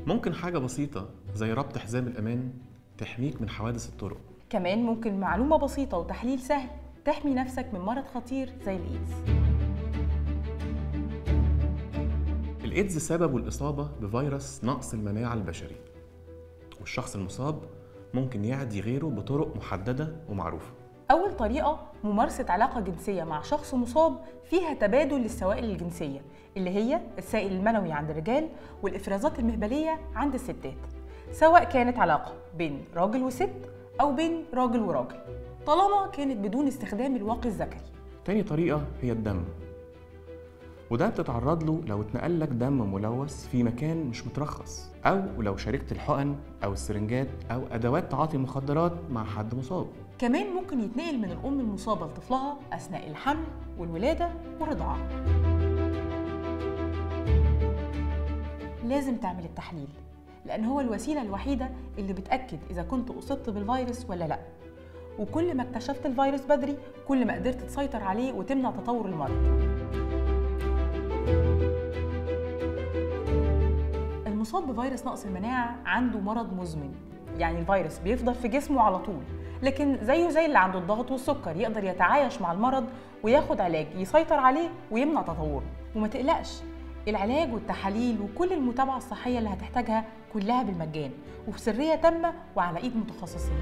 ممكن حاجة بسيطة زي ربط حزام الأمان تحميك من حوادث الطرق كمان ممكن معلومة بسيطة وتحليل سهل تحمي نفسك من مرض خطير زي الإيدز الإيدز سببه الإصابة بفيروس نقص المناعة البشري والشخص المصاب ممكن يعدي غيره بطرق محددة ومعروفة أول طريقة ممارسة علاقة جنسية مع شخص مصاب فيها تبادل للسوائل الجنسية اللي هي السائل المنوي عند الرجال والإفرازات المهبلية عند الستات سواء كانت علاقة بين راجل وست أو بين راجل وراجل طالما كانت بدون استخدام الواقي الذكري تاني طريقة هي الدم وده بتتعرض له لو اتنقل لك دم ملوث في مكان مش مترخص أو لو شاركت الحقن أو السرنجات أو أدوات تعاطي المخدرات مع حد مصاب كمان ممكن يتنقل من الأم المصابة لطفلها أثناء الحمل والولادة والرضاعة لازم تعمل التحليل لأن هو الوسيلة الوحيدة اللي بتأكد إذا كنت أصبت بالفيروس ولا لأ وكل ما اكتشفت الفيروس بدري كل ما قدرت تسيطر عليه وتمنع تطور المرض المصاب بفيروس نقص المناعة عنده مرض مزمن يعني الفيروس بيفضل في جسمه على طول لكن زيه زي اللي عنده الضغط والسكر يقدر يتعايش مع المرض وياخد علاج يسيطر عليه ويمنع تطوره وما تقلقش العلاج والتحاليل وكل المتابعة الصحية اللي هتحتاجها كلها بالمجان وبسرية تامة وعلى إيد متخصصين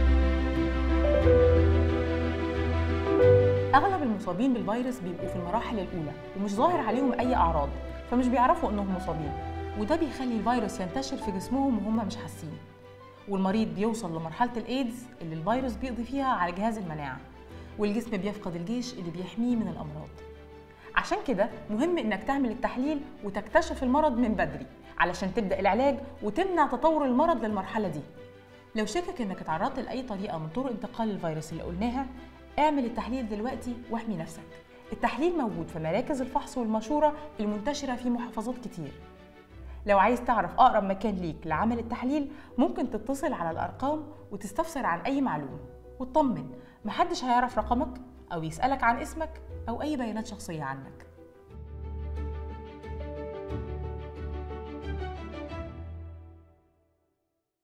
أغلب المصابين بالفيروس بيبقوا في المراحل الأولى ومش ظاهر عليهم أي أعراض فمش بيعرفوا إنهم مصابين وده بيخلي الفيروس ينتشر في جسمهم وهم مش حاسين والمريض بيوصل لمرحلة الإيدز اللي الفيروس بيقضي فيها على جهاز المناعة والجسم بيفقد الجيش اللي بيحميه من الأمراض عشان كده مهم إنك تعمل التحليل وتكتشف المرض من بدري علشان تبدأ العلاج وتمنع تطور المرض للمرحلة دي لو شكك إنك اتعرضت لأي طريقة من طرق انتقال الفيروس اللي قلناها اعمل التحليل دلوقتي واحمي نفسك التحليل موجود في مراكز الفحص والمشورة المنتشرة في محافظات كتير لو عايز تعرف أقرب مكان ليك لعمل التحليل ممكن تتصل على الأرقام وتستفسر عن أي معلومة واطمن محدش هيعرف رقمك أو يسألك عن اسمك أو أي بيانات شخصية عنك